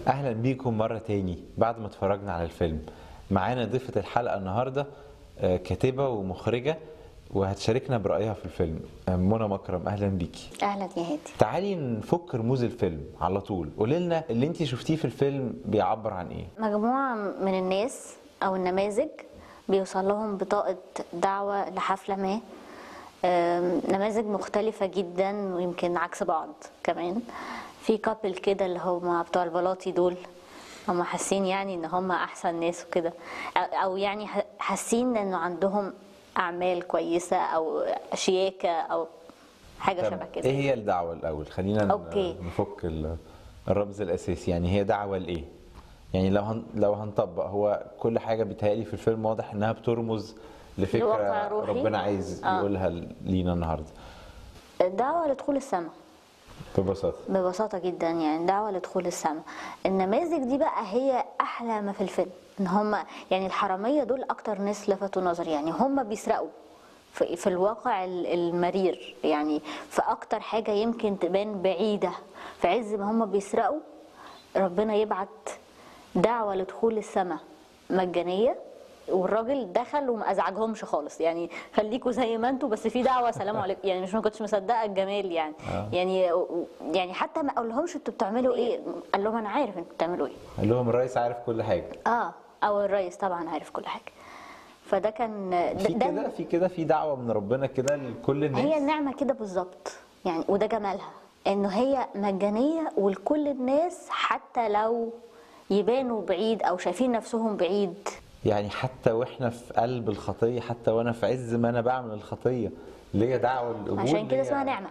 اهلا بيكم مره تاني بعد ما اتفرجنا على الفيلم معانا ضيفه الحلقه النهارده آه، كاتبه ومخرجه وهتشاركنا برايها في الفيلم آه، منى مكرم اهلا بيكي اهلا يا هادي تعالي نفك رموز الفيلم على طول قولي لنا اللي انت شفتيه في الفيلم بيعبر عن ايه مجموعه من الناس او النماذج بيوصل لهم بطاقه دعوه لحفله ما آم، نماذج مختلفة جدا ويمكن عكس بعض كمان في كابل كده اللي هم بتوع البلاطي دول هم حاسين يعني ان هم احسن ناس وكده أو- او يعني ح- حاسين انه عندهم اعمال كويسة او شياكة او حاجة طب شبه كده ايه هي الدعوه الاول خلينا ن- أوكي. نفك ال- الرمز الاساسي يعني هي دعوه لايه يعني لو هن... لو هنطبق هو كل حاجه بيتهيألي في الفيلم واضح انها بترمز لفكره لواقع روحي. ربنا عايز آه. يقولها لينا النهارده دعوة لدخول السماء ببساطه ببساطة جدا يعني دعوة لدخول السماء النماذج دي بقى هي أحلى ما في الفيلم إن هم يعني الحرامية دول أكتر ناس لفتوا نظري يعني هم بيسرقوا في, في الواقع ال- المرير يعني في أكتر حاجة يمكن تبان بعيدة في عز ما هم بيسرقوا ربنا يبعت دعوة لدخول السماء مجانية والراجل دخل وما ازعجهمش خالص يعني خليكوا زي ما انتوا بس في دعوه سلام عليكم يعني مش ما كنتش مصدقه الجمال يعني آه. يعني يعني حتى ما قالهمش انتوا بتعملوا ايه قال لهم انا عارف انتوا بتعملوا ايه قال لهم الرئيس عارف كل حاجه اه او الرئيس طبعا عارف كل حاجه فده كان ده, في ده كده في كده في دعوه من ربنا كده لكل الناس هي النعمه كده بالظبط يعني وده جمالها انه هي مجانيه ولكل الناس حتى لو يبانوا بعيد او شايفين نفسهم بعيد يعني حتى واحنا في قلب الخطيه حتى وانا في عز ما انا بعمل الخطيه ليا دعوه القبول عشان كده ليا- اسمها نعمه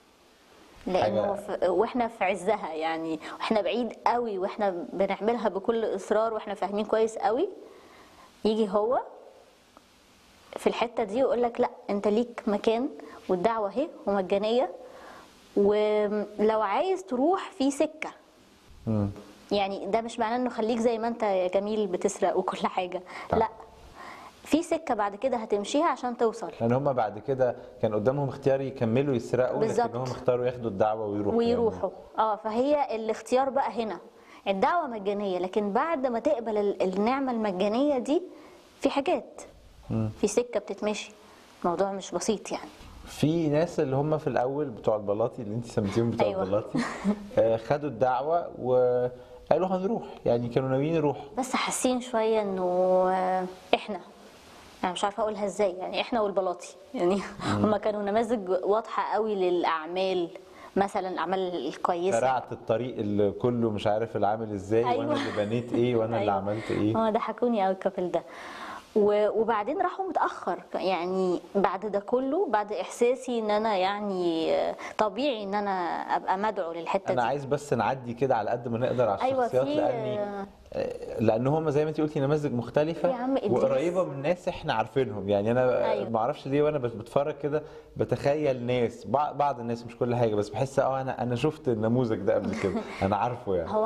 لانه حاجة- في واحنا في عزها يعني واحنا بعيد قوي واحنا بنعملها بكل اصرار واحنا فاهمين كويس قوي يجي هو في الحته دي ويقول لك لا انت ليك مكان والدعوه اهي ومجانيه ولو عايز تروح في سكه مم. يعني ده مش معناه انه خليك زي ما انت يا جميل بتسرق وكل حاجه طبعا. لا في سكه بعد كده هتمشيها عشان توصل لان هم بعد كده كان قدامهم اختيار يكملوا يسرقوا بالظبط. لكن هم اختاروا ياخدوا الدعوه ويروحوا ويروحوا اه فهي الاختيار بقى هنا الدعوه مجانيه لكن بعد ما تقبل ال- النعمه المجانيه دي في حاجات في سكه بتتمشي الموضوع مش بسيط يعني في ناس اللي هم في الاول بتوع البلاطي اللي انت سميتيهم بتوع أيوة. البلاطي آه، خدوا الدعوه وقالوا هنروح يعني كانوا ناويين يروحوا بس حاسين شويه انه آه، احنا يعني مش عارفه اقولها ازاي يعني احنا والبلاطي يعني هما كانوا نماذج واضحه قوي للاعمال مثلا الاعمال الكويسه زرعت الطريق اللي كله مش عارف العامل ازاي وانا أيوة. اللي بنيت ايه وانا اللي أيوة. عملت ايه اه ضحكوني قوي الكابل ده و- وبعدين راحوا متاخر يعني بعد ده كله بعد احساسي ان انا يعني آه، طبيعي ان انا ابقى مدعو للحته انا دي عايز بس نعدي كده على قد ما نقدر على أيوة، الشخصيات في- لاني لان هم زي ما انت قلتي نماذج مختلفه يا عم إدريس. وقريبه من ناس احنا عارفينهم يعني انا أيوة. ما اعرفش ليه وانا بت- بتفرج كده بتخيل ناس بع- بعض الناس مش كل حاجه بس بحس اه انا انا شفت النموذج ده قبل كده انا عارفه يعني هو